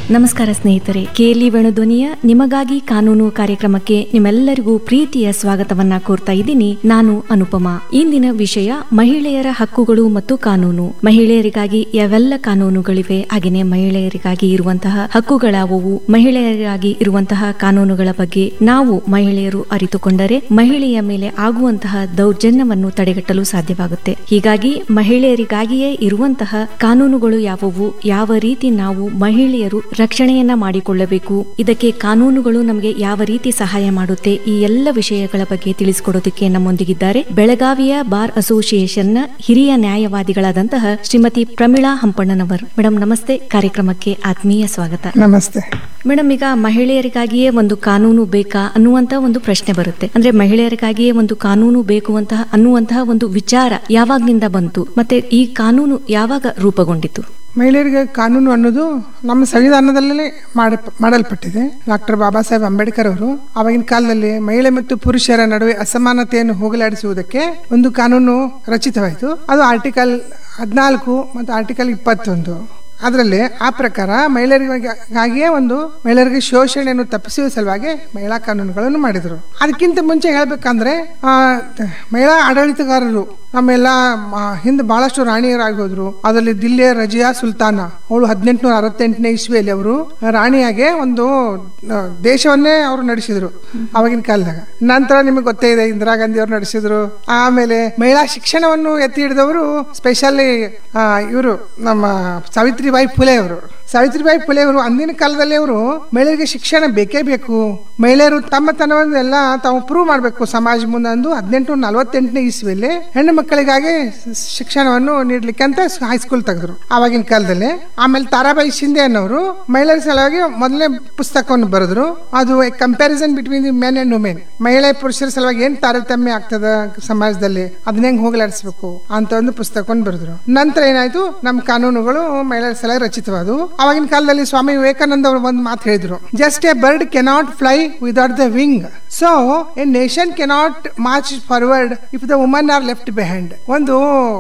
ನಮಸ್ಕಾರ ಸ್ನೇಹಿತರೆ ಕೆಎಲ್ಇ ವೇಣುಧ್ವನಿಯ ನಿಮಗಾಗಿ ಕಾನೂನು ಕಾರ್ಯಕ್ರಮಕ್ಕೆ ನಿಮ್ಮೆಲ್ಲರಿಗೂ ಪ್ರೀತಿಯ ಸ್ವಾಗತವನ್ನ ಕೋರ್ತಾ ಇದ್ದೀನಿ ನಾನು ಅನುಪಮಾ ಇಂದಿನ ವಿಷಯ ಮಹಿಳೆಯರ ಹಕ್ಕುಗಳು ಮತ್ತು ಕಾನೂನು ಮಹಿಳೆಯರಿಗಾಗಿ ಯಾವೆಲ್ಲ ಕಾನೂನುಗಳಿವೆ ಹಾಗೆಯೇ ಮಹಿಳೆಯರಿಗಾಗಿ ಇರುವಂತಹ ಹಕ್ಕುಗಳಾವುವು ಮಹಿಳೆಯರಿಗಾಗಿ ಇರುವಂತಹ ಕಾನೂನುಗಳ ಬಗ್ಗೆ ನಾವು ಮಹಿಳೆಯರು ಅರಿತುಕೊಂಡರೆ ಮಹಿಳೆಯ ಮೇಲೆ ಆಗುವಂತಹ ದೌರ್ಜನ್ಯವನ್ನು ತಡೆಗಟ್ಟಲು ಸಾಧ್ಯವಾಗುತ್ತೆ ಹೀಗಾಗಿ ಮಹಿಳೆಯರಿಗಾಗಿಯೇ ಇರುವಂತಹ ಕಾನೂನುಗಳು ಯಾವುವು ಯಾವ ರೀತಿ ನಾವು ಮಹಿಳೆಯರು ರಕ್ಷಣೆಯನ್ನ ಮಾಡಿಕೊಳ್ಳಬೇಕು ಇದಕ್ಕೆ ಕಾನೂನುಗಳು ನಮಗೆ ಯಾವ ರೀತಿ ಸಹಾಯ ಮಾಡುತ್ತೆ ಈ ಎಲ್ಲ ವಿಷಯಗಳ ಬಗ್ಗೆ ತಿಳಿಸಿಕೊಡೋದಕ್ಕೆ ನಮ್ಮೊಂದಿಗಿದ್ದಾರೆ ಬೆಳಗಾವಿಯ ಬಾರ್ ಅಸೋಸಿಯೇಷನ್ನ ಹಿರಿಯ ನ್ಯಾಯವಾದಿಗಳಾದಂತಹ ಶ್ರೀಮತಿ ಪ್ರಮೀಳಾ ಹಂಪಣ್ಣನವರ್ ಮೇಡಮ್ ನಮಸ್ತೆ ಕಾರ್ಯಕ್ರಮಕ್ಕೆ ಆತ್ಮೀಯ ಸ್ವಾಗತ ನಮಸ್ತೆ ಮೇಡಮ್ ಈಗ ಮಹಿಳೆಯರಿಗಾಗಿಯೇ ಒಂದು ಕಾನೂನು ಬೇಕಾ ಅನ್ನುವಂತ ಒಂದು ಪ್ರಶ್ನೆ ಬರುತ್ತೆ ಅಂದ್ರೆ ಮಹಿಳೆಯರಿಗಾಗಿಯೇ ಒಂದು ಕಾನೂನು ಬೇಕು ಅಂತ ಅನ್ನುವಂತಹ ಒಂದು ವಿಚಾರ ಯಾವಾಗ್ನಿಂದ ಬಂತು ಮತ್ತೆ ಈ ಕಾನೂನು ಯಾವಾಗ ರೂಪುಗೊಂಡಿತು ಮಹಿಳೆಯರಿಗೆ ಕಾನೂನು ಅನ್ನೋದು ನಮ್ಮ ಸಂವಿಧಾನದಲ್ಲೇ ಮಾಡಿ ಮಾಡಲ್ಪಟ್ಟಿದೆ ಡಾಕ್ಟರ್ ಬಾಬಾ ಸಾಹೇಬ್ ಅಂಬೇಡ್ಕರ್ ಅವರು ಆವಾಗಿನ ಕಾಲದಲ್ಲಿ ಮಹಿಳೆ ಮತ್ತು ಪುರುಷರ ನಡುವೆ ಅಸಮಾನತೆಯನ್ನು ಹೋಗಲಾಡಿಸುವುದಕ್ಕೆ ಒಂದು ಕಾನೂನು ರಚಿತವಾಯಿತು ಅದು ಆರ್ಟಿಕಲ್ ಹದಿನಾಲ್ಕು ಮತ್ತು ಆರ್ಟಿಕಲ್ ಇಪ್ಪತ್ತೊಂದು ಅದರಲ್ಲಿ ಆ ಪ್ರಕಾರ ಮಹಿಳೆಯರಿಗಾಗಿಯೇ ಒಂದು ಮಹಿಳೆಯರಿಗೆ ಶೋಷಣೆಯನ್ನು ತಪ್ಪಿಸುವ ಸಲುವಾಗಿ ಮಹಿಳಾ ಕಾನೂನುಗಳನ್ನು ಮಾಡಿದರು ಅದಕ್ಕಿಂತ ಮುಂಚೆ ಹೇಳ್ಬೇಕಂದ್ರೆ ಆ, ಮಹಿಳಾ ಆಡಳಿತಗಾರರು ನಮ್ಮೆಲ್ಲ ಹಿಂದೆ ಬಹಳಷ್ಟು ರಾಣಿಯರಾಗಿ ಹೋದ್ರು ಅದರಲ್ಲಿ ದಿಲ್ಲಿಯ ರಜಿಯಾ ಸುಲ್ತಾನ ಅವಳು ಹದಿನೆಂಟುನೂರ ಅರವತ್ತೆಂಟನೇ ಇಸ್ವಿಯಲ್ಲಿ ಅವರು ರಾಣಿಯಾಗೆ ಒಂದು ಆ, ದೇಶವನ್ನೇ ಅವರು ನಡೆಸಿದ್ರು ಅವಾಗಿನ ಕಾಲದಾಗ ನಂತರ ನಿಮಗೆ ಗೊತ್ತೇ ಇದೆ ಇಂದಿರಾ ಗಾಂಧಿ ಅವರು ನಡೆಸಿದ್ರು ಆಮೇಲೆ ಮಹಿಳಾ ಶಿಕ್ಷಣವನ್ನು ಎತ್ತಿ ಹಿಡಿದವರು ಸ್ಪೆಷಲಿ ಇವರು ನಮ್ಮ ಸಾವಿತ್ರಿಬಾಯಿ ಫುಲೆ ಅವರು ಸಾವಿತ್ರಿಬಾಯಿ ಫುಲೆ ಅವರು ಅಂದಿನ ಕಾಲದಲ್ಲಿ ಅವರು ಮಹಿಳೆಯರಿಗೆ ಶಿಕ್ಷಣ ಬೇಕೇ ಬೇಕು ಮಹಿಳೆಯರು ತಮ್ಮ ತನವನ್ನು ಎಲ್ಲ ತಾವು ಪ್ರೂವ್ ಮಾಡಬೇಕು ಸಮಾಜ ಮುಂದೆ ಅಂದು ಹದಿನೆಂಟು ನಲವತ್ತೆಂಟನೇ ಇಸ್ವಿಯಲ್ಲಿ ಹೆಣ್ಣು ಮಕ್ಕಳಿಗಾಗಿ ಶಿಕ್ಷಣವನ್ನು ನೀಡ್ಲಿಕ್ಕೆ ಅಂತ ಹೈಸ್ಕೂಲ್ ತೆಗೆದ್ರು ಆವಾಗಿನ ಕಾಲದಲ್ಲಿ ಆಮೇಲೆ ತಾರಾಬಾಯಿ ಶಿಂದೆ ಅನ್ನೋರು ಮಹಿಳೆಯರ ಸಲುವಾಗಿ ಮೊದಲನೇ ಪುಸ್ತಕವನ್ನು ಬರೆದ್ರು ಅದು comparison between the men and women ಮಹಿಳೆ ಪುರುಷರ ಸಲುವಾಗಿ ಏನ್ ತಾರತಮ್ಯ ಆಗ್ತದ ಸಮಾಜದಲ್ಲಿ ಅದನ್ನ ಹೆಂಗ್ ಹೋಗಲಾಡಿಸ್ಬೇಕು ಅಂತ ಒಂದು ಪುಸ್ತಕವನ್ನು ಬರೆದ್ರು ನಂತರ ಏನಾಯ್ತು ನಮ್ಮ ಕಾನೂನುಗಳು ಮಹಿಳೆಯರ ಸಲುವಾಗಿ ರಚಿತವಾದವು ಆವಾಗಿನ ಕಾಲದಲ್ಲಿ ಸ್ವಾಮಿ ವಿವೇಕಾನಂದ ಅವರು ಒಂದು ಮಾತು ಹೇಳಿದ್ರು just a bird cannot fly without the wing so a nation cannot march forward if the woman are left behind ಒಂದು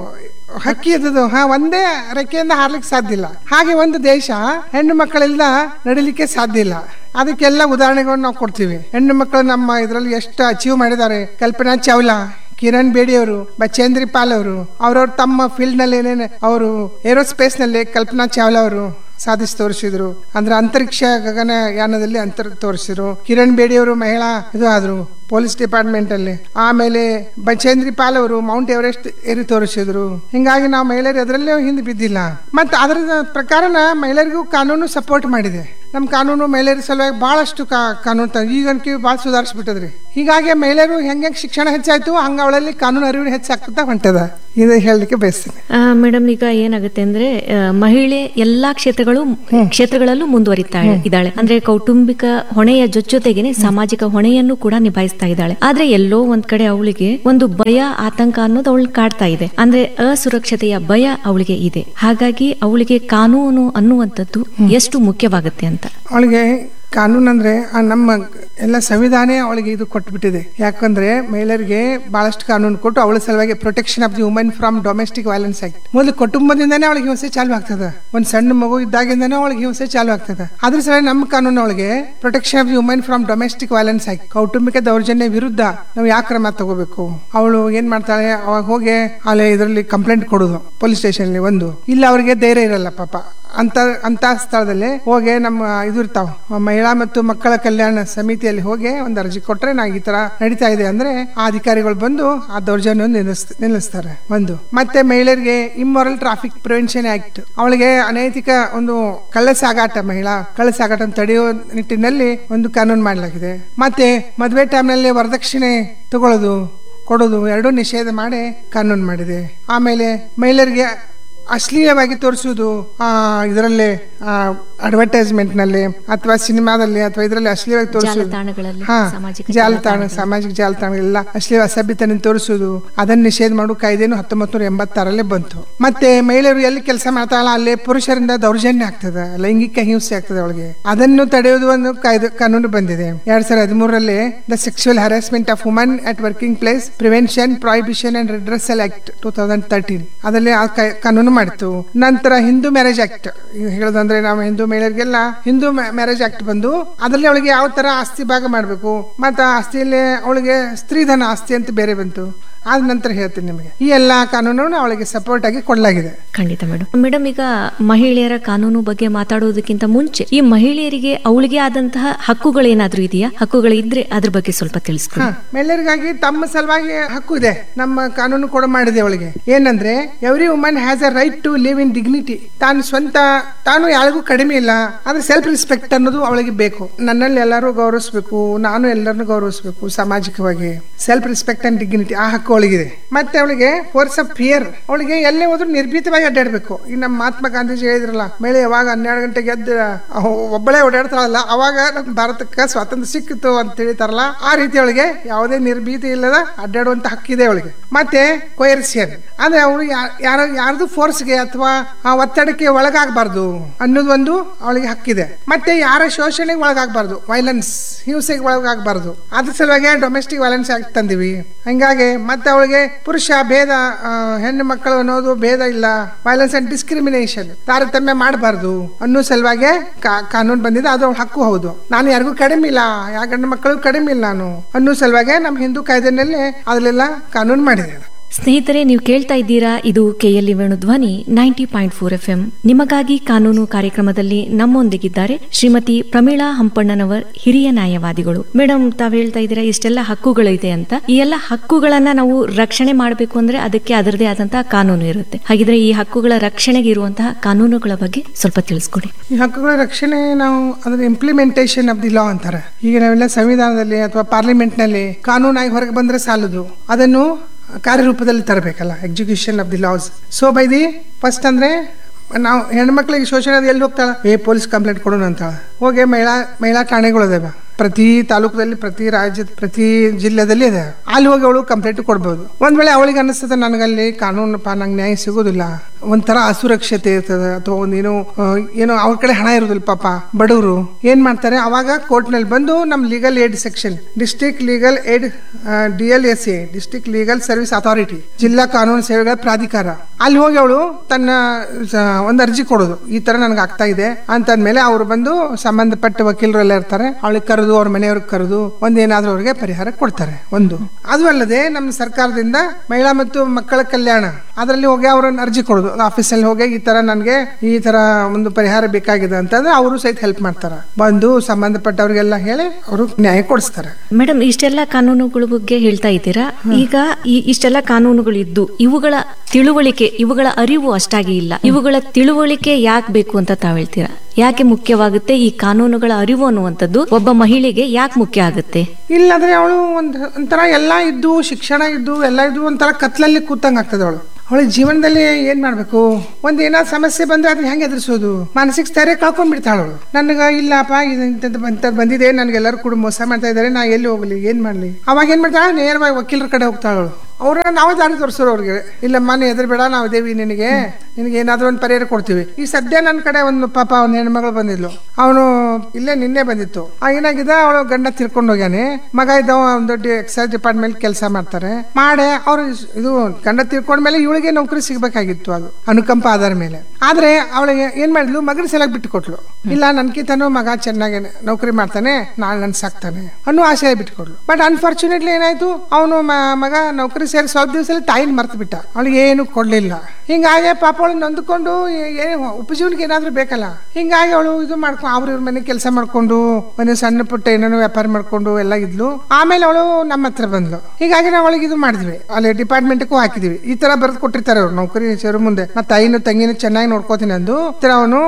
ಹಕ್ಕಿ ಇದ್ದದು ಹಾ ಒಂದೇ ರೆಕ್ಕೆಯಿಂದ ಹಾರ್ಲಿಕ್ಕೆ ಸಾಧ್ಯ ಇಲ್ಲ ಹಾಗೆ ಒಂದು ದೇಶ ಹೆಣ್ಣು ಮಕ್ಕಳಿಂದ ನಡಿಲಿಕ್ಕೆ ಸಾಧ್ಯ ಇಲ್ಲ ಅದಕ್ಕೆಲ್ಲ ಉದಾಹರಣೆಗಳನ್ನು ನಾವು ಕೊಡ್ತೀವಿ ಹೆಣ್ಣು ಮಕ್ಕಳು ನಮ್ಮ ಇದರಲ್ಲಿ ಎಷ್ಟು ಅಚೀವ್ ಮಾಡಿದ್ದಾರೆ ಕಲ್ಪನಾ ಚಾವ್ಲಾ ಕಿರಣ್ ಬೇಡಿ ಅವರು ಬಚೇಂದ್ರಿ ಪಾಲ್ ಅವರು ಅವ್ರವ್ರ ತಮ್ಮ ಫೀಲ್ಡ್ ನಲ್ಲಿ ಏನೇನು ಅವರು ಏರೋಸ್ಪೇಸ್ ನಲ್ಲಿ ಕಲ್ಪನಾ ಚಾವ್ಲಾ ಅವರು ಸಾಧಿಸಿ ತೋರಿಸಿದ್ರು ಅಂದ್ರೆ ಅಂತರಿಕ್ಷ ಗಗನ ಯಾನದಲ್ಲಿ ಅಂತರ ತೋರಿಸಿದ್ರು ಕಿರಣ್ ಬೇಡಿ ಅವರು ಮಹಿಳಾ ಇದು ಆದ್ರು ಪೊಲೀಸ್ ಡಿಪಾರ್ಟ್ಮೆಂಟ್ ಅಲ್ಲಿ ಆಮೇಲೆ ಬಚೇಂದ್ರಿ ಪಾಲ್ ಅವರು ಮೌಂಟ್ ಎವರೆಸ್ಟ್ ಏರಿ ತೋರಿಸಿದ್ರು ಹಿಂಗಾಗಿ ನಾವು ಮಹಿಳೆಯರು ಅದರಲ್ಲೇ ಹಿಂದೆ ಬಿದ್ದಿಲ್ಲ ಮತ್ತೆ ಅದರ ಪ್ರಕಾರನ ಮಹಿಳೆಯರಿಗೂ ಕಾನೂನು ಸಪೋರ್ಟ್ ಮಾಡಿದೆ ನಮ್ಮ ಕಾನೂನು ಮಹಿಳೆಯರ ಸಲುವಾಗಿ ಬಹಳಷ್ಟು ಕಾ- ಕಾನೂನು ತ- ಈಗನ್ಕಿ ಭಾಳ ಸುಧಾರಿಸ್ಬಿಟ್ಟದ್ರಿ ಹೀಗಾಗಿ ಮಹಿಳೆಯರು ಹೆಂಗೆ ಶಿಕ್ಷಣ ಹೆಚ್ಚಾಯ್ತು ಹಂಗ ಅವಳಲ್ಲಿ ಕಾನೂನು ಅರಿವು ಹೆಚ್ಚಾಗ್ತಾ ಹೊಂಟದ ಇದು ಹೇಳಲಿಕ್ಕೆ ಬಯಸ್ತೀನಿ ಮೇಡಮ್ ಈಗ ಏನಾಗುತ್ತೆ ಅಂದ್ರೆ ಆ, ಮಹಿಳೆ ಎಲ್ಲಾ ಕ್ಷೇತ್ರಗಳು ಕ್ಷೇತ್ರಗಳಲ್ಲೂ ಮುಂದುವರಿತಾ ಇದ್ದಾಳೆ ಅಂದ್ರೆ ಕೌಟುಂಬಿಕ ಹೊಣೆಯ ಜೊತೆಗೇನೆ ಸಾಮಾಜಿಕ ಹೊಣೆಯನ್ನು ಕೂಡ ನಿಭಾಯಿಸ್ತಾ ಇದ್ದಾಳೆ ಆದ್ರೆ ಎಲ್ಲೋ ಒಂದ್ ಕಡೆ ಅವಳಿಗೆ ಒಂದು ಭಯ ಆತಂಕ ಅನ್ನೋದು ಅವಳು ಕಾಡ್ತಾ ಇದೆ ಅಂದ್ರೆ ಅಸುರಕ್ಷತೆಯ ಭಯ ಅವಳಿಗೆ ಇದೆ ಹಾಗಾಗಿ ಅವಳಿಗೆ ಕಾನೂನು ಅನ್ನುವಂಥದ್ದು ಎಷ್ಟು ಮುಖ್ಯವಾಗುತ್ತೆ ಅಂತ ಅವಳಿಗೆ ಕಾನೂನು ಅಂದ್ರೆ ಆ ನಮ್ಮ ಎಲ್ಲ ಸಂವಿಧಾನ ಅವಳಿಗೆ ಇದು ಕೊಟ್ಬಿಟ್ಟಿದೆ ಯಾಕಂದ್ರೆ ಮಹಿಳೆಯರಿಗೆ ಬಹಳಷ್ಟು ಕಾನೂನು ಕೊಟ್ಟು ಅವಳ ಸಲುವಾಗಿ protection of the women from domestic violence act ಮೊದಲು ಕುಟುಂಬದಿಂದನೇ ಅವಳಿಗೆ ಹಿಂಸೆ ಚಾಲು ಆಗ್ತದ ಒಂದ್ ಸಣ್ಣ ಮಗು ಇದ್ದಾಗಿಂದನೇ ಅವಳಿಗೆ ಹಿಂಸೆ ಚಾಲು ಆಗ್ತದ ಅದ್ರ ಸಲುವಾಗಿ ನಮ್ಮ ಕಾನೂನು ಅವಳಿಗೆ protection of the women from domestic violence act ಕೌಟುಂಬಿಕ ದೌರ್ಜನ್ಯ ವಿರುದ್ಧ ನಾವು ಯಾಕೆ ಕ್ರಮ ತಗೋಬೇಕು ಅವಳು ಏನ್ ಮಾಡ್ತಾಳೆ ಅವಾಗ ಹೋಗಿ ಅಲ್ಲಿ ಇದರಲ್ಲಿ ಕಂಪ್ಲೇಂಟ್ ಕೊಡೋದು ಪೊಲೀಸ್ ಸ್ಟೇಷನ್ ಒಂದು ಇಲ್ಲ ಅವ್ರಿಗೆ ಧೈರ್ಯ ಇರಲ್ಲ ಪಾಪ ಅಂತ ಅಂತ ಸ್ಥಳದಲ್ಲಿ ಹೋಗಿ ನಮ್ಮ ಇದು ಇರ್ತಾವ ಮಹಿಳಾ ಮತ್ತು ಮಕ್ಕಳ ಕಲ್ಯಾಣ ಸಮಿತಿಯಲ್ಲಿ ಹೋಗಿ ಒಂದು ಅರ್ಜಿ ಕೊಟ್ರೆ ನಾ ಈ ತರ ನಡೀತಾ ಇದೆ ಅಂದ್ರೆ ಆ ಅಧಿಕಾರಿಗಳು ಬಂದು ಆ ದೌರ್ಜನ್ಯ ನಿಲ್ಲಿಸ್ ನಿಲ್ಲಿಸ್ತಾರೆ ಒಂದು ಮತ್ತೆ ಮಹಿಳೆಯರಿಗೆ ಇಮ್ಮೊರಲ್ ಟ್ರಾಫಿಕ್ ಪ್ರಿವೆನ್ಷನ್ ಆಕ್ಟ್ ಅವಳಿಗೆ ಅನೈತಿಕ ಒಂದು ಕಳ್ಳ ಸಾಗಾಟ ಮಹಿಳಾ ಕಳ್ಳ ಸಾಗಾಟ ತಡೆಯುವ ನಿಟ್ಟಿನಲ್ಲಿ ಒಂದು ಕಾನೂನು ಮಾಡಲಾಗಿದೆ ಮತ್ತೆ ಮದುವೆ ಟೈಮ್ನಲ್ಲಿ ವರದಕ್ಷಿಣೆ ತಗೊಳ್ಳೋದು ಕೊಡೋದು ಎರಡೂ ನಿಷೇಧ ಮಾಡಿ ಕಾನೂನು ಮಾಡಿದೆ ಆಮೇಲೆ ಮಹಿಳೆಯರಿಗೆ ಅಶ್ಲೀಲವಾಗಿ ತೋರಿಸುವುದು ಇದರಲ್ಲಿ ಅಡ್ವರ್ಟೈಸ್ಮೆಂಟ್ ನಲ್ಲಿ ಅಥವಾ ಸಿನಿಮಾದಲ್ಲಿ ಅಥವಾ ಇದರಲ್ಲಿ ಅಶ್ಲೀಲವಾಗಿ ತೋರಿಸುವುದು ಜಾಲತಾಣಗಳಲ್ಲಿ, ಹಾ ಸಾಮಾಜಿಕ ಜಾಲತಾಣ ಜಾಲತಾಣಗಳಲ್ಲಿ. ಸಾಮಾಜಿಕ ಜಾಲತಾಣಗಳೆಲ್ಲ ಅಶ್ಲೀಲ ಅಸಭ್ಯತನ ತೋರಿಸುವುದು ಅದನ್ನ ನಿಷೇಧ ಮಾಡುವ ಕಾಯ್ದೆನು ಹತ್ತೊಂಬತ್ತು ನೂರ ಎಂಬತ್ತಾರಲ್ಲೇ ಬಂತು ಮತ್ತೆ ಮಹಿಳೆಯರು ಎಲ್ಲಿ ಕೆಲಸ ಮಾಡ್ತಾಳಲ್ಲ ಅಲ್ಲಿ ಪುರುಷರಿಂದ ದೌರ್ಜನ್ಯ ಆಗ್ತದೆ ಲೈಂಗಿಕ ಹಿಂಸೆ ಆಗ್ತದೆ ಅವಳಿಗೆ ಅದನ್ನು ತಡೆಯುವುದು ಒಂದು ಕಾಯ್ದೆ ಕಾನೂನು ಬಂದಿದೆ ಎರಡ್ ಸಾವಿರದ ಹದಿಮೂರರಲ್ಲಿ the sexual harassment of woman at working place prevention prohibition and redressal act two thousand thirteen ಅದರಲ್ಲಿ ಆ ಕಾ- ಕಾನೂನು ಮಾಡಿತ್ತು ನಂತರ ಹಿಂದೂ ಮ್ಯಾರೇಜ್ ಆಕ್ಟ್ ಹೇಳೋದಂದ್ರೆ ನಾವು ಹಿಂದೂ ಮಹಿಳೆಯರಿಗೆಲ್ಲ ಹಿಂದೂ ಮ್ಯಾರೇಜ್ ಆಕ್ಟ್ ಬಂದು ಅದರಲ್ಲಿ ಅವಳಿಗೆ ಯಾವ ತರ ಆಸ್ತಿ ಭಾಗ ಮಾಡಬೇಕು ಮತ್ತು ಆಸ್ತಿಯಲ್ಲಿ ಅವಳಿಗೆ ಸ್ತ್ರೀಧನ ಆಸ್ತಿ ಅಂತ ಬೇರೆ ಬಂತು ಆದ ನಂತರ ಹೇಳ್ತೀನಿ ನಿಮಗೆ ಈ ಎಲ್ಲ ಕಾನೂನನ್ನು ಅವಳಿಗೆ ಸಪೋರ್ಟ್ ಆಗಿ ಕೊಡಲಾಗಿದೆ ಖಂಡಿತ ಮೇಡಮ್ ಮೇಡಮ್ ಈಗ ಮಹಿಳೆಯರ ಕಾನೂನು ಬಗ್ಗೆ ಮಾತಾಡೋದಕ್ಕಿಂತ ಮುಂಚೆ ಈ ಮಹಿಳೆಯರಿಗೆ ಅವಳಿಗೆ ಆದಂತಹ ಹಕ್ಕುಗಳೇನಾದ್ರೂ ಇದೆಯಾ ಹಕ್ಕುಗಳು ಇದ್ರೆ ಅದ್ರ ಬಗ್ಗೆ ಸ್ವಲ್ಪ ತಿಳಿಸ್ಕೊಡಿ ಹಾ, ಮಹಿಳೆಯರಿಗಾಗಿ ತಮ್ಮ ಸಲುವಾಗಿ ಹಕ್ಕು ಇದೆ ನಮ್ಮ ಕಾನೂನು ಕೂಡ ಮಾಡಿದೆ ಅವಳಿಗೆ ಏನಂದ್ರೆ every woman has a right to live in dignity ತಾನು ಸ್ವಂತ ತಾನು ಯಾರಿಗೂ ಕಡಿಮೆ ಇಲ್ಲ ಆದ್ರೆ ಸೆಲ್ಫ್ ರೆಸ್ಪೆಕ್ಟ್ ಅನ್ನೋದು ಅವಳಿಗೆ ಬೇಕು ನನ್ನಲ್ಲಿ ಎಲ್ಲರೂ ಗೌರವಿಸಬೇಕು ನಾನು ಎಲ್ಲರನ್ನು ಗೌರವಿಸಬೇಕು ಸಾಮಾಜಿಕವಾಗಿ ಸೆಲ್ಫ್ ರೆಸ್ಪೆಕ್ಟ್ ಅಂಡ್ ಡಿಗ್ನಿಟಿ ಆ ಹಕ್ಕು ಅವಳಿಗಿದೆ ಮತ್ತೆ ಅವಳಿಗೆ ಫೋರ್ಸ್ ಆಫ್ ಫಿಯರ್ ಅವಳಿಗೆ ಎಲ್ಲೇ ಹೋದ್ರೂ ನಿರ್ಭೀತವಾಗಿ ಅಡ್ಡಾಡ್ಬೇಕು ಈ ನಮ್ಮ ಮಹಾತ್ಮ ಗಾಂಧೀಜಿ ಹೇಳಿದ್ರಲ್ಲ ಮಹಿಳೆ ಯಾವಾಗ ಹನ್ನೆರಡು ಗಂಟೆಗೆ ಎದ್ದು ಅಹ್, ಒಬ್ಬಳೇ ಓಡಾಡ್ತಾಳಲ್ಲ ಅವಾಗ ನಮ್ಮ ಭಾರತಕ್ಕೆ ಸ್ವಾತಂತ್ರ್ಯ ಸಿಕ್ಕಿತು ಅಂತ ತಿಳಿತಾರಲ್ಲ ಆ ರೀತಿ ಅವಳಿಗೆ ಯಾವುದೇ ನಿರ್ಭೀತಿ ಇಲ್ಲದ ಅಡ್ಡಾಡುವಂತ ಹಕ್ಕಿದೆ ಅವಳಿಗೆ ಮತ್ತೆ ಕೊಯರ್ಸಿಯನ್ ಅಂದ್ರೆ ಅವಳು ಯಾರ ಯಾರ್ದು ಫೋರ್ಸ್ಗೆ ಅಥವಾ ಆ ಒತ್ತಡಕ್ಕೆ ಒಳಗಾಗಬಾರ್ದು ಅನ್ನೋದು ಒಂದು ಅವಳಿಗೆ ಹಕ್ಕಿದೆ ಮತ್ತೆ ಯಾರ ಶೋಷಣೆಗೆ ಒಳಗಾಗಬಾರ್ದು ವೈಲೆನ್ಸ್ ಹಿಂಸೆಗೆ ಒಳಗಾಗಬಾರ್ದು ಅದ್ರ ಸಲುವಾಗಿ ಡೊಮೆಸ್ಟಿಕ್ ವೈಲೆನ್ಸ್ ಆಕ್ಟ್ ತಂದಿವಿ ಹಂಗಾಗಿ ಮತ್ತೆ ಅವಳಿಗೆ ಪುರುಷ ಭೇದ ಆ, ಹೆಣ್ಣು ಮಕ್ಕಳು ಅನ್ನೋದು ಭೇದ ಇಲ್ಲ ವೈಲೆನ್ಸ್ ಅಂಡ್ ಡಿಸ್ಕ್ರಿಮಿನೇಷನ್ ತಾರತಮ್ಯ ಮಾಡಬಾರ್ದು ಅನ್ನೋ ಸಲುವಾಗಿ ಕಾ- ಕಾನೂನು ಬಂದಿದೆ ಅದು ಅವಳ ಹಕ್ಕು ಹೌದು ನಾನು ಯಾರಿಗೂ ಕಡಿಮೆ ಇಲ್ಲ ಯಾ ಗಂಡು ಮಕ್ಕಳು ಕಡಿಮೆ ಇಲ್ಲ ನಾನು ಅನ್ನೋ ಸಲುವಾಗಿ ನಮ್ಮ ಹಿಂದೂ ಕಾಯ್ದೆನಲ್ಲಿ ಅದನ್ನೆಲ್ಲ ಕಾನೂನು ಮಾಡಿದೆ ಅದು. ಸ್ನೇಹಿತರೆ ನೀವು ಕೇಳ್ತಾ ಇದ್ದೀರಾ ಇದು KLE Venu Dhwani ninety point four F M ನಿಮಗಾಗಿ ಕಾನೂನು ಕಾರ್ಯಕ್ರಮದಲ್ಲಿ ನಮ್ಮೊಂದಿಗಿದ್ದಾರೆ ಶ್ರೀಮತಿ ಪ್ರಮೀಳಾ ಹಂಪಣ್ಣನವರ್ ಹಿರಿಯ ನ್ಯಾಯವಾದಿಗಳು ಮೇಡಮ್ ತಾವ್ ಹೇಳ್ತಾ ಇದ್ದೀರಾ ಇಷ್ಟೆಲ್ಲ ಹಕ್ಕುಗಳಿದೆ ಅಂತ ಈ ಎಲ್ಲ ಹಕ್ಕುಗಳನ್ನ ನಾವು ರಕ್ಷಣೆ ಮಾಡಬೇಕು ಅಂದ್ರೆ ಅದಕ್ಕೆ ಅದರದೇ ಆದಂತಹ ಕಾನೂನು ಇರುತ್ತೆ ಹಾಗಿದ್ರೆ ಈ ಹಕ್ಕುಗಳ ರಕ್ಷಣೆಗೆ ಇರುವಂತಹ ಕಾನೂನುಗಳ ಬಗ್ಗೆ ಸ್ವಲ್ಪ ತಿಳಿಸ್ಕೊಡಿ ಈ ಹಕ್ಕುಗಳ ರಕ್ಷಣೆ ನಾವು ಅದರ ಇಂಪ್ಲಿಮೆಂಟೇಷನ್ ಆಫ್ ದಿ ಲಾ ಅಂತಾರೆ ಈಗ ನಾವೆಲ್ಲ ಸಂವಿಧಾನದಲ್ಲಿ ಅಥವಾ ಪಾರ್ಲಿಮೆಂಟ್ನಲ್ಲಿ ಕಾನೂನಾಗಿ ಹೊರಗೆ ಬಂದ್ರೆ ಸಾಲದು ಅದನ್ನು ಕಾರ್ಯರೂಪದಲ್ಲಿ ತರಬೇಕಲ್ಲ execution of the laws so by the first ಅಂದ್ರೆ ನಾವು ಹೆಣ್ಮಕ್ಳಿಗೆ ಶೋಷಣೆ ಅದು ಎಲ್ಲಿ ಹೋಗ್ತಾಳ ಏ ಪೊಲೀಸ್ ಕಂಪ್ಲೇಂಟ್ ಕೊಡೋಣ ಅಂತಾಳ ಹೋಗಿ ಮಹಿಳಾ ಮಹಿಳಾ ಠಾಣೆಗಳು ಅದಾವ ಪ್ರತಿ ತಾಲೂಕದಲ್ಲಿ ಪ್ರತಿ ರಾಜ್ಯದ ಪ್ರತಿ ಜಿಲ್ಲೆದಲ್ಲಿ ಇದೆ ಅಲ್ಲಿ ಹೋಗಿ ಅವಳು ಕಂಪ್ಲೇಂಟ್ ಕೊಡ್ಬೋದು ಒಂದ್ ವೇಳೆ ಅವಳಿಗೆ ಅನಿಸ್ತದೆ ನನಗಲ್ಲಿ ಕಾನೂನಪ್ಪ ನಂಗೆ ನ್ಯಾಯ ಸಿಗೋದಿಲ್ಲ ಒಂಥರ ಅಸುರಕ್ಷತೆ ಇರ್ತದೆ ಅಥವಾ ಒಂದೇನೋ ಆ, ಏನೋ ಅವ್ರ ಕಡೆ ಹಣ ಇರೋದಿಲ್ಲ ಪಾಪ ಬಡವರು ಏನ್ ಮಾಡ್ತಾರೆ ಅವಾಗ ಕೋರ್ಟ್ ನಲ್ಲಿ ಬಂದು ನಮ್ legal aid section district legal aid D L S A district legal service authority ಜಿಲ್ಲಾ ಕಾನೂನು ಸೇವೆಗಳ ಪ್ರಾಧಿಕಾರ ಅಲ್ಲಿ ಹೋಗಿ ಅವಳು ತನ್ನ ಸ- ಒಂದು ಅರ್ಜಿ ಕೊಡೋದು ಈ ತರ ನನಗೆ ಆಗ್ತಾ ಇದೆ ಅಂತಂದ್ಮೇಲೆ ಅವ್ರು ಬಂದು ಸಂಬಂಧಪಟ್ಟ ವಕೀಲರು ಎಲ್ಲ ಇರ್ತಾರೆ ಅವಳಿಗೆ ಕರೆದು ಅವ್ರ ಮನೆಯವ್ರಿಗೆ ಕರೆದು ಒಂದೇನಾದ್ರೂ ಅವ್ರಿಗೆ ಪರಿಹಾರ ಕೊಡ್ತಾರೆ ಒಂದು ಅದು ಅಲ್ಲದೆ ನಮ್ಮ ಸರ್ಕಾರದಿಂದ ಮಹಿಳಾ ಮತ್ತು ಮಕ್ಕಳ ಕಲ್ಯಾಣ ಅದರಲ್ಲಿ ಹೋಗಿ ಅವ್ರನ್ನ ಅರ್ಜಿ ಕೊಡೋದು ಆಫೀಸಲ್ಲಿ ಹೋಗಿ ಈ ತರ ನನಗೆ ಈ ತರ ಒಂದು ಪರಿಹಾರ ಬೇಕಾಗಿದೆ ಅಂತಂದ್ರೆ ಅವರು ಸಹಿತ ಹೆಲ್ಪ್ ಮಾಡ್ತಾರೆ ಬಂದು ಸಂಬಂಧಪಟ್ಟವ್ರಿಗೆಲ್ಲ ಹೇಳಿ ಅವರು ನ್ಯಾಯ ಕೊಡಿಸ್ತಾರೆ ಮೇಡಮ್ ಇಷ್ಟೆಲ್ಲ ಕಾನೂನುಗಳ ಬಗ್ಗೆ ಹೇಳ್ತಾ ಇದ್ದೀರಾ ಈಗ ಈ ಇಷ್ಟೆಲ್ಲ ಕಾನೂನುಗಳು ಇದ್ದು ಇವುಗಳ ತಿಳುವಳಿಕೆ ಇವುಗಳ ಅರಿವು ಅಷ್ಟಾಗಿ ಇಲ್ಲ ಇವುಗಳ ತಿಳುವಳಿಕೆ ಯಾಕೆ ಬೇಕು ಅಂತ ತಾವ್ ಹೇಳ್ತೀರಾ ಯಾಕೆ ಮುಖ್ಯವಾಗುತ್ತೆ ಈ ಕಾನೂನುಗಳ ಅರಿವು ಅನ್ನುವಂಥದ್ದು ಒಬ್ಬ ಮಹಿಳೆಗೆ ಯಾಕೆ ಮುಖ್ಯ ಆಗುತ್ತೆ ಇಲ್ಲಾಂದ್ರೆ ಅವಳು ಒಂದ್ ಒಂಥರ ಎಲ್ಲ ಇದ್ದು ಶಿಕ್ಷಣ ಇದ್ದು ಎಲ್ಲ ಇದ್ದು ಒಂಥರ ಕತ್ಲಲ್ಲಿ ಕೂತಂಗ್ ಆಗ್ತದೆ ಅವಳು ಅವಳ ಜೀವನದಲ್ಲಿ ಏನ್ ಮಾಡ್ಬೇಕು ಒಂದ್ ಏನಾದ್ರು ಸಮಸ್ಯೆ ಬಂದ್ರೆ ಅದನ್ನ ಹೆಂಗ್ ಎದುರಿಸೋದು ಮಾನಸಿಕ ಸ್ಥೈರ್ಯ ಕಳ್ಕೊಂಡ್ಬಿಡ್ತಾಳ ಅವಳು ನನಗ ಇಲ್ಲಪ್ಪ ಇದು ಇಂಥದ್ದು ಇಂಥದ್ದು ಬಂದಿದೆ ನನಗೆಲ್ಲರೂ ಕೂಡ ಮೋಸ ಮಾಡ್ತಾ ಇದ್ದಾರೆ ನಾ ಎಲ್ಲಿ ಹೋಗ್ಲಿ ಏನ್ ಮಾಡ್ಲಿ ಅವಾಗ ಏನ್ ಮಾಡ್ತಾಳ ನೇರವಾಗಿ ವಕೀಲರ ಕಡೆ ಹೋಗ್ತಾಳ ಅವಳು ಅವ್ರನ್ನ ನಾವೇ ದಾರಿ ತೋರಿಸೋರು ಅವ್ರಿಗೆ ಇಲ್ಲಮ್ಮ ನೀ ಎದುರು ಬೇಡ ನಾವು ಇದೇವಿ ನಿನಗೆ ನಿನಗೆ ಏನಾದ್ರೂ ಒಂದು ಪರಿಹಾರ ಕೊಡ್ತೀವಿ ಈ ಸದ್ಯ ನನ್ನ ಕಡೆ ಒಂದು ಪಾಪ ಒಂದು ಹೆಣ್ಮಗಳು ಬಂದಿದ್ಲು ಅವನು ಇಲ್ಲೇ ನಿನ್ನೆ ಬಂದಿತ್ತು ಆ ಏನಾಗಿದೆ ಅವಳು ಗಂಡ ತಿರ್ಕೊಂಡು ಹೋಗ್ಯಾನೆ ಮಗ ಇದ್ದವ ಒಂದು ದೊಡ್ಡ ಎಕ್ಸೈಸ್ ಡಿಪಾರ್ಟ್ಮೆಂಟ್ ಕೆಲಸ ಮಾಡ್ತಾರೆ ಮಾಡೆ ಅವ್ರು ಇದು ಗಂಡ ತಿರ್ಕೊಂಡ್ಮೇಲೆ ಇವಳಿಗೆ ನೌಕರಿ ಸಿಗ್ಬೇಕಾಗಿತ್ತು ಅದು ಅನುಕಂಪ ಆಧಾರ ಮೇಲೆ ಆದ್ರೆ ಅವಳಿಗೆ ಏನ್ ಮಾಡಿದ್ಲು ಮಗನ ಸಲಕ್ ಬಿಟ್ಟು ಕೊಟ್ಲು ಇಲ್ಲ ನನ್ಕಿತನೂ ಮಗ ಚೆನ್ನಾಗಿ ನೌಕರಿ ಮಾಡ್ತಾನೆ ನಾಳೆ ನನ್ ಸಾಕ್ತಾನೆ ಅನ್ನೋ ಆಶಯ ಬಿಟ್ಕೊಡ್ಲು ಬಟ್ ಅನ್ಫಾರ್ಚುನೇಟ್ಲಿ ಏನಾಯ್ತು ಅವನು ಮಗ ನೌಕರಿ ಸೇರಿ ಸ್ವಲ್ಪ ದಿವಸದಲ್ಲಿ ತಾಯಿನ ಮರ್ತು ಬಿಟ್ಟ ಅವಳಿಗೆ ಏನು ಕೊಡ್ಲಿಲ್ಲ ಹಿಂಗಾಗಿ ಪಾಪ ಅವಳು ನೊಂದ್ಕೊಂಡು ಏ- ಏನು ಉಪಜೀವನಕ್ಕೆ ಏನಾದ್ರೂ ಬೇಕಲ್ಲ ಹಿಂಗಾಗಿ ಅವಳು ಇದು ಮಾಡ್ಕೊಂಡು ಅವ್ರ ಇವ್ರ ಮನೆ ಕೆಲಸ ಮಾಡ್ಕೊಂಡು ಮನೆ ಸಣ್ಣ ಪುಟ್ಟ ಏನೇನೋ ವ್ಯಾಪಾರ ಮಾಡ್ಕೊಂಡು ಎಲ್ಲ ಇದ್ಲು ಆಮೇಲೆ ಅವಳು ನಮ್ಮ ಹತ್ರ ಬಂದ್ಲು ಹೀಗಾಗಿ ನಾವು ಅವಳಿಗೆ ಇದು ಮಾಡಿದ್ವಿ ಅಲ್ಲಿ ಡಿಪಾರ್ಟ್ಮೆಂಟ್ಗೂ ಹಾಕಿದ್ವಿ ಈ ತರ ಬರೆದು ಕೊಟ್ಟಿರ್ತಾರೆ ಅವ್ರು ನೌಕರಿ ಸೇರೋ ಮುಂದೆ ಮತ್ತೆ ತಾಯಿನೂ ತಂಗಿನೂ ಚೆನ್ನಾಗಿ ನೋಡ್ಕೋತೀನಿ ಅಂದು ಈ ತರ ಅವನು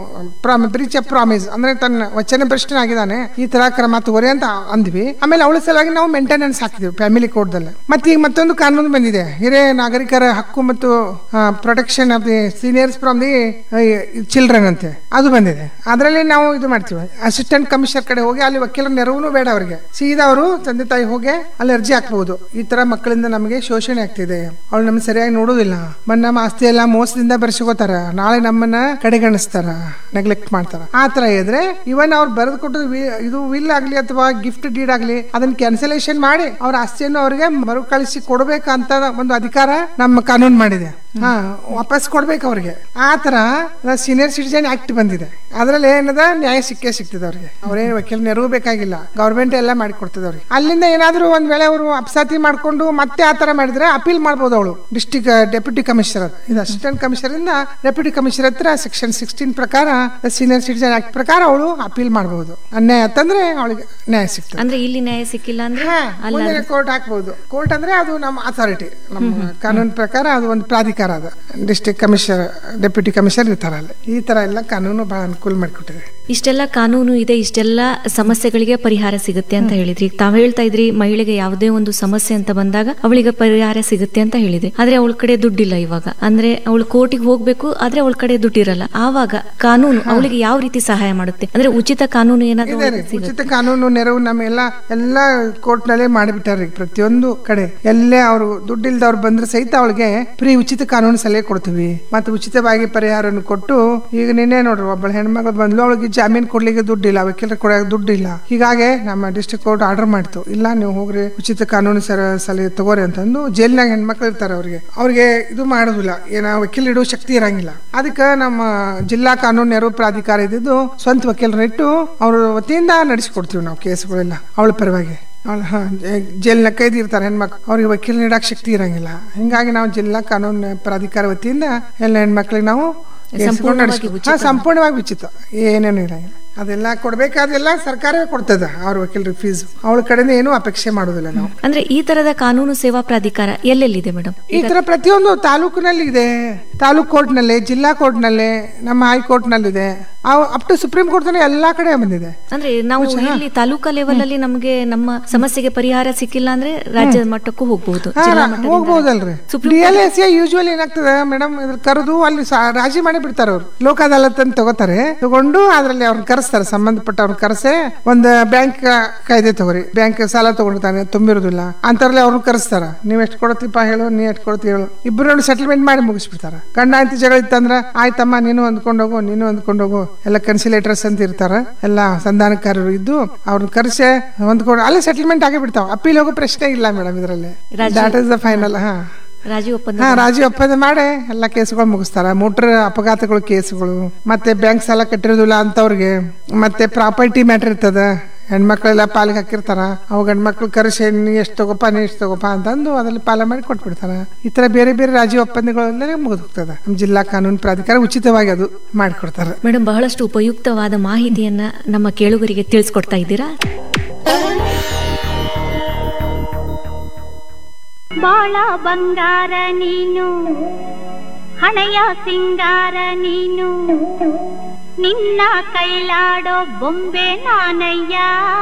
ಬ್ರೀಚ್ ಆಫ್ ಪ್ರಾಮಿಸ್ ಅಂದ್ರೆ ತನ್ನ ವಚನ ಭ್ರಷ್ಟನಾಗಿದ್ದಾನೆ ಈ ತರ ಕ್ರಮ ತಗೋರಿ ಅಂತ ಅಂದ್ವಿ ಆಮೇಲೆ ಅವಳ ಸಲುವಾಗಿ ನಾವು ಮೇಂಟೆನೆನ್ಸ್ ಹಾಕಿದ್ವಿ ಫ್ಯಾಮಿಲಿ ಕೋರ್ಟ್ದಲ್ಲಿ ಮತ್ತೆ ಈಗ ಮತ್ತೊಂದು ಕಾನೂನು ಬಂದಿದೆ ಹಿರಿಯ ನಾಗರಿಕರ ಹಕ್ಕು ಮತ್ತು protection of the seniors from the children ಅಂತೆ ಅದು ಬಂದಿದೆ ಅದರಲ್ಲಿ ನಾವು ಇದು ಮಾಡ್ತೀವಿ ಅಸಿಸ್ಟೆಂಟ್ ಕಮಿಷನರ್ ಕಡೆ ಹೋಗಿ ಅಲ್ಲಿ ವಕೀಲರ ನೆರವು ಬೇಡ ಅವರಿಗೆ ಸೀದಾ ಅವರು ತಂದೆ ತಾಯಿ ಹೋಗಿ ಅಲ್ಲಿ ಅರ್ಜಿ ಹಾಕ್ಬಹುದು ಈ ತರ ಮಕ್ಕಳಿಂದ ನಮಗೆ ಶೋಷಣೆ ಆಗ್ತಿದೆ ಅವ್ರು ನಮ್ಗೆ ಸರಿಯಾಗಿ ನೋಡುದಿಲ್ಲ ಮನ್ನ ನಮ್ಮ ಆಸ್ತಿ ಎಲ್ಲ ಮೋಸದಿಂದ ಬೆರೆಸ್ಕೋತಾರ ನಾಳೆ ನಮ್ಮನ್ನ ಕಡೆಗಣಿಸ್ತಾರ ನೆಗ್ಲೆಕ್ಟ್ ಮಾಡ್ತಾರ ಆ ತರ ಇದ್ರೆ ಇವನ್ ಅವ್ರು ಬರೆದು ಕೊಟ್ಟು ಇದು ವಿಲ್ ಆಗ್ಲಿ ಅಥವಾ ಗಿಫ್ಟ್ ಡೀಡ್ ಆಗ್ಲಿ ಅದನ್ನ ಕ್ಯಾನ್ಸಲೇಷನ್ ಮಾಡಿ ಅವ್ರ ಆಸ್ತಿಯನ್ನು ಅವರಿಗೆ ಮರುಕಳಿಸಿ ಕೊಡಬೇಕಂತ ಒಂದು ಅಧಿಕಾರ ನಮ್ಮ ಕಾನೂನು ಮಾಡಿದೆ ಹಾ ವಾಪಸ್ ಕೊಡ್ಬೇಕು ಅವ್ರಿಗೆ ಆ ತರ ಸೀನಿಯರ್ ಸಿಟಿಜನ್ ಆಕ್ಟ್ ಬಂದಿದೆ ಅದ್ರಲ್ಲಿ ಏನದ ನ್ಯಾಯ ಸಿಕ್ಕೇ ಸಿಗ್ತದೆ ಅವ್ರಿಗೆ ಅವ್ರೇನು ವಕೀಲ ನೆರವು ಬೇಕಾಗಿಲ್ಲ ಗೌರ್ಮೆಂಟ್ ಎಲ್ಲ ಮಾಡಿಕೊಡ್ತದೆ ಅವ್ರಿಗೆ ಅಲ್ಲಿಂದ ಏನಾದ್ರೂ ಒಂದ್ ವೇಳೆ ಅವರು ಅಪಸಾತಿ ಮಾಡ್ಕೊಂಡು ಮತ್ತೆ ಆ ತರ ಮಾಡಿದ್ರೆ ಅಪೀಲ್ ಮಾಡ್ಬೋದು ಅವಳು ಡಿಸ್ಟಿಕ್ ಡೆಪ್ಯೂಟಿ ಕಮಿಷನರ್ ಇದು ಅಸಿಸ್ಟೆಂಟ್ ಕಮಿಷನರ್ ಇಂದ ಡೆಪ್ಯೂಟಿ ಕಮಿಷನರ್ ಹತ್ರ ಸೆಕ್ಷನ್ ಸಿಕ್ಸ್ಟೀನ್ ಪ್ರಕಾರ ಸೀನಿಯರ್ ಸಿಟಿಜನ್ ಆಕ್ಟ್ ಪ್ರಕಾರ ಅವಳು ಅಪೀಲ್ ಮಾಡಬಹುದು ಅನ್ಯಾಯ ಅಂತಂದ್ರೆ ಅವಳಿಗೆ ನ್ಯಾಯ ಸಿಗ್ತದೆ ಅಂದ್ರೆ ಇಲ್ಲಿ ನ್ಯಾಯ ಸಿಕ್ಕಿಲ್ಲ ಅಂದ್ರೆ ಹಾ, ಅಲ್ಲ ಮುಂದಿನ ಕೋರ್ಟ್ ಹಾಕ್ಬೋದು ಕೋರ್ಟ್ ಅಂದ್ರೆ ಅದು ನಮ್ಮ ಅಥಾರಿಟಿ ನಮ್ಮ ಕಾನೂನು ಪ್ರಕಾರ ಅದು ಒಂದು ಪ್ರಾಧಿಕಾರ ಅದು ಡಿಸ್ಟ್ರಿಕ್ಟ್ ಕಮಿಷನರ್ ಡೆಪ್ಯೂಟಿ ಕಮಿಷನರ್ ಇರ್ತಾರಲ್ಲ ಈ ತರ ಎಲ್ಲ ಕಾನೂನು ಬಹಳ ಅನುಕೂಲ ಮಾಡಿಕೊಟ್ಟಿದೆ ಇಷ್ಟೆಲ್ಲ ಕಾನೂನು ಇದೆ ಇಷ್ಟೆಲ್ಲ ಸಮಸ್ಯೆಗಳಿಗೆ ಪರಿಹಾರ ಸಿಗುತ್ತೆ ಅಂತ ಹೇಳಿದ್ರಿ ಈಗ ತಾವ್ ಹೇಳ್ತಾ ಇದ್ರಿ ಮಹಿಳೆಗೆ ಯಾವುದೇ ಒಂದು ಸಮಸ್ಯೆ ಅಂತ ಬಂದಾಗ ಅವಳಿಗೆ ಪರಿಹಾರ ಸಿಗುತ್ತೆ ಅಂತ ಹೇಳಿದ್ರಿ ಆದ್ರೆ ಅವಳ ಕಡೆ ದುಡ್ಡಿಲ್ಲ ಇವಾಗ ಅಂದ್ರೆ ಅವಳು ಕೋರ್ಟಿಗೆ ಹೋಗ್ಬೇಕು ಆದ್ರೆ ಅವಳ ಕಡೆ ದುಡ್ಡಿರಲ್ಲ ಆವಾಗ ಕಾನೂನು ಅವಳಿಗೆ ಯಾವ ರೀತಿ ಸಹಾಯ ಮಾಡುತ್ತೆ ಅಂದ್ರೆ ಉಚಿತ ಕಾನೂನು ಏನಾದ್ರು ಇದೆ ರೀ ಅವಳಿಗೆ ಸಿಗುತ್ತೆ ಉಚಿತ ಕಾನೂನು ನೆರವು ನಮ್ಮೆಲ್ಲ ಎಲ್ಲ ಕೋರ್ಟ್ ನಲ್ಲೇ ಮಾಡಿಬಿಟ್ಟಾರ್ರಿ ಪ್ರತಿಯೊಂದು ಕಡೆ ಎಲ್ಲೇ ಅವರು ದುಡ್ಡಿಲ್ದವ್ರು ಬಂದ್ರೆ ಸಹಿತ ಅವಳಿಗೆ ಫ್ರೀ ಉಚಿತ ಕಾನೂನು ಸಲಹೆ ಕೊಡ್ತೀವಿ ಮತ್ತೆ ಉಚಿತವಾಗಿ ಪರಿಹಾರವನ್ನು ಕೊಟ್ಟು ಈಗ ನಿನ್ನೆ ನೋಡ್ರಿ ಒಬ್ಬಳ ಹೆಣ್ಮಗಳು ಬಂದ್ಲು ಅವಳಿಗೆ ಜಾಮೀನು ಕೊಡ್ಲಿಕ್ಕೆ ದುಡ್ಡಿಲ್ಲ ವಕೀಲರ ಕೊಡಕ್ಕೆ ದುಡ್ಡಿಲ್ಲ ಹೀಗಾಗಿ ನಮ್ಮ ಡಿಸ್ಟ್ರಿಕ್ಟ್ ಕೋರ್ಟ್ ಆರ್ಡರ್ ಮಾಡ್ತು ಇಲ್ಲ ನೀವು ಹೋಗ್ರಿ ಉಚಿತ ಕಾನೂನು ಸರ ಸಲಹೆ ತಗೋರಿ ಅಂತಂದು ಜೈಲ್ನಾಗ ಹೆಣ್ಮಕ್ಳು ಇರ್ತಾರೆ ಅವ್ರಿಗೆ ಅವ್ರಿಗೆ ಇದು ಮಾಡೋದಿಲ್ಲ ಏನ ವಕೀಲ ಇಡೋ ಶಕ್ತಿ ಇರಂಗಿಲ್ಲ ಅದಕ್ಕೆ ನಮ್ಮ ಜಿಲ್ಲಾ ಕಾನೂನು ನೆರವು ಪ್ರಾಧಿಕಾರ ಇದ್ದಿದ್ದು ಸ್ವಂತ ವಕೀಲರನ್ನಿಟ್ಟು ಅವ್ರ ವತಿಯಿಂದ ನಡೆಸಿಕೊಡ್ತೀವಿ ನಾವು ಕೇಸ್ಗಳೆಲ್ಲ ಅವಳ ಪರವಾಗಿ ಅವಳ ಹಾ ಜೈಲ್ನ ಕೈದಿ ಇರ್ತಾರೆ ಹೆಣ್ಮಕ್ಳು ಅವ್ರಿಗೆ ವಕೀಲ ನೀಡಕ್ ಶಕ್ತಿ ಇರಂಗಿಲ್ಲ ಹಿಂಗಾಗಿ ನಾವು ಜಿಲ್ಲಾ ಕಾನೂನು ಪ್ರಾಧಿಕಾರ ವತಿಯಿಂದ ಎಲ್ಲ ಹೆಣ್ಮಕ್ಳಿಗೆ ನಾವು ಕೇಸ್ಗಳನ್ನ ಸಂಪೂರ್ಣವಾಗಿ ನಡೆಸ್ಕೊಡ್ತೀವಿ. ಹಾ, ಸಂಪೂರ್ಣವಾಗಿ ಉಚಿತ ಏನೇನು ಇರಂಗಿಲ್ಲ ಅದೆಲ್ಲ ಕೊಡ್ಬೇಕಾದೆಲ್ಲ ಸರ್ಕಾರವೇ ಕೊಡ್ತದ ಅವ್ರ ವಕೀಲರಿಗೆ ಫೀಸ್ ಅವಳ ಕಡೆಯಿಂದ ಏನೂ ಅಪೇಕ್ಷೆ ಮಾಡೋದಿಲ್ಲ ನಾವು ಅಂದ್ರೆ ಈ ತರದ ಕಾನೂನು ಸೇವಾ ಪ್ರಾಧಿಕಾರ ಎಲ್ಲೆಲ್ಲಿದೆ ಮೇಡಮ್ ಈ ತರ ಪ್ರತಿಯೊಂದು ತಾಲೂಕಿನಲ್ಲಿ ಇದೆ ತಾಲೂಕ್ ಕೋರ್ಟ್ನಲ್ಲಿ ಜಿಲ್ಲಾ ಕೋರ್ಟ್ನಲ್ಲಿ ನಮ್ಮ ಹೈಕೋರ್ಟ್ನಲ್ಲಿದೆ ಅಪ್ ಟು ಸುಪ್ರೀಂ ಕೋರ್ಟ್ ಎಲ್ಲಾ ಕಡೆ ಬಂದಿದೆ ಅಂದ್ರೆ ನಾವು ಇಲ್ಲಿ ತಾಲೂಕಾ ಲೆವೆಲ್ ಅಲ್ಲಿ ನಮಗೆ ನಮ್ಮ ಸಮಸ್ಯೆಗೆ ಪರಿಹಾರ ಸಿಕ್ಕಿಲ್ಲ ಅಂದ್ರೆ ರಾಜ್ಯದ ಮಟ್ಟಕ್ಕೂ ಹೋಗ್ಬಹುದು ಹಾ, ಜಿಲ್ಲಾ ರಾ- ಮಟ್ಟದಿಂದ ಹೋಗ್ಬೋದಲ್ರಿ supreme D L S usual ಏನಾಗ್ತದೆ ಮೇಡಮ್ ಇದ್ರ ಕರೆದು ಅಲ್ಲಿ ಸಾ- ರಾಜಿ ಮಾಡಿ ಬಿಡ್ತಾರ ಅವ್ರು ಲೋಕ ಅದಾಲತ್ ಅಂತ ತಗೋತಾರೆ ತಗೊಂಡು ಅದ್ರಲ್ಲಿ ಅವ್ರನ್ನ ಕರೆಸ್ತಾರೆ ಸಂಬಂಧಪಟ್ಟವ್ರನ್ನ ಕರೆಸೆ ಒಂದು ಬ್ಯಾಂಕ್ ಕಾಯ್ದೆ ತಗೋರಿ ಬ್ಯಾಂಕ್ ಸಾಲ ತಗೊಂಡಿರ್ತಾನೆ ತುಂಬಿರೋದಿಲ್ಲ ಅಂತರ್ಲಿ ಅವ್ರನ್ನ ಕರೆಸ್ತಾರ ನೀವ್ ಎಷ್ಟು ಕೊಡ್ತೀಪ ಹೇಳು ನೀ ಎಷ್ಟು ಕೊಡ್ತಿ ಹೇಳು ಇಬ್ರು ಸೆಟಲ್ಮೆಂಟ್ ಮಾಡಿ ಮುಗಿಸ್ಬಿಡ್ತಾರ ಗಂಡ ಆಯ್ತು ಜಗಳ ಇತ್ತಂದ್ರ ಆಯ್ತಮ್ಮ ನೀನು ಹೊಂದ್ಕೊಂಡು ಹೋಗು ನೀನು ಹೊಂದ್ಕೊಂಡು ಹೋಗು ಎಲ್ಲ ಕನ್ಸಿಲೇಟರ್ಸ್ ಅಂತ ಇರ್ತಾರ ಎಲ್ಲ ಸಂಧಾನಕಾರರು ಇದ್ದು ಅವ್ರನ್ನ ಕರೆಸೆ ಹೊಂದ್ಕೊಂಡು ಅಲ್ಲೇ ಸೆಟಲ್ಮೆಂಟ್ ಆಗೇ ಬಿಡ್ತಾವ ಅಪೀಲ್ ಹೋಗೋ ಪ್ರಶ್ನೆ ಇಲ್ಲ ಮೇಡಮ್ ಇದರಲ್ಲಿ ದಾಟ್ ಇಸ್ ದ ಫೈನಲ್ ಹಾ ರಾಜೀವ್ ಒಪ್ಪಂದ ಹಾ ರಾಜಿ ಒಪ್ಪಂದ ಮಾಡಿ ಎಲ್ಲ ಕೇಸುಗಳು ಮುಗಿಸ್ತಾರ ಮೋಟರ್ ಅಪಘಾತಗಳು ಕೇಸುಗಳು ಮತ್ತೆ ಬ್ಯಾಂಕ್ ಸಾಲ ಕಟ್ಟಿರೋದಿಲ್ಲ ಅಂತವ್ರಿಗೆ ಮತ್ತೆ ಪ್ರಾಪರ್ಟಿ ಮ್ಯಾಟರ್ ಇರ್ತದ ಹೆಣ್ಮಕ್ಳೆಲ್ಲ ಪಾಲಿಗೆ ಹಾಕಿರ್ತಾರ ಅವು ಗಂಡ್ಮಕ್ಳು ಕರೆಸಿ ನೀ ಎಷ್ಟು ತಗೋಪ ನೀ ಎಷ್ಟು ತಗೋಪ ಅಂತಂದು ಅದ್ರಲ್ಲಿ ಪಾಲ ಮಾಡಿ ಕೊಟ್ಬಿಡ್ತಾರ ಈ ತರ ಬೇರೆ ಬೇರೆ ರಾಜ್ಯ ಒಪ್ಪಂದಗಳೆಲ್ಲ ಮುಗಿದು ಹೋಗ್ತದ ನಮ್ಮ ಜಿಲ್ಲಾ ಕಾನೂನು ಪ್ರಾಧಿಕಾರ ಉಚಿತವಾಗಿ ಅದು ಮಾಡಿಕೊಡ್ತಾರ ಮೇಡಮ್ ಬಹಳಷ್ಟು ಉಪಯುಕ್ತವಾದ ಮಾಹಿತಿಯನ್ನ ನಮ್ಮ ಕೇಳುಗರಿಗೆ ತಿಳಿಸ್ಕೊಡ್ತಾ ಇದ್ದೀರಾ ಬಾಳ ಬಂಗಾರ ನೀನು ಹಣೆಯ ಸಿಂಗಾರ ನೀನು ನಿನ್ನ ಕೈಲಾಡೋ ಬೊಂಬೆ ನಾನಯ್ಯ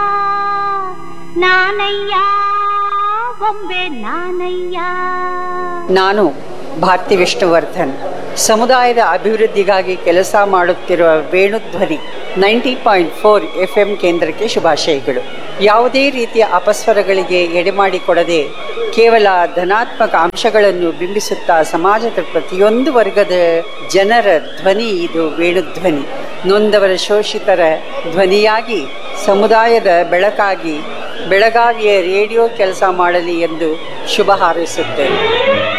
ನಾನಯ್ಯ ಬೊಂಬೆ ನಾನಯ್ಯ ನಾನು ಭಾರತಿ ವಿಷ್ಣುವರ್ಧನ್ ಸಮುದಾಯದ ಅಭಿವೃದ್ಧಿಗಾಗಿ ಕೆಲಸ ಮಾಡುತ್ತಿರುವ Venudhwani ninety point four F M ಕೇಂದ್ರಕ್ಕೆ ಶುಭಾಶಯಗಳು ಯಾವುದೇ ರೀತಿಯ ಅಪಸ್ವರಗಳಿಗೆ ಎಡೆಮಾಡಿಕೊಡದೆ ಕೇವಲ ಧನಾತ್ಮಕ ಅಂಶಗಳನ್ನು ಬಿಂಬಿಸುತ್ತಾ ಸಮಾಜದ ಪ್ರತಿಯೊಂದು ವರ್ಗದ ಜನರ ಧ್ವನಿ ಇದು ವೇಣುಧ್ವನಿ ನೊಂದವರ ಶೋಷಿತರ ಧ್ವನಿಯಾಗಿ ಸಮುದಾಯದ ಬೆಳಕಾಗಿ ಬೆಳಗಾವಿಯ ರೇಡಿಯೋ ಕೆಲಸ ಮಾಡಲಿ ಎಂದು ಶುಭ ಹಾರೈಸುತ್ತೇನೆ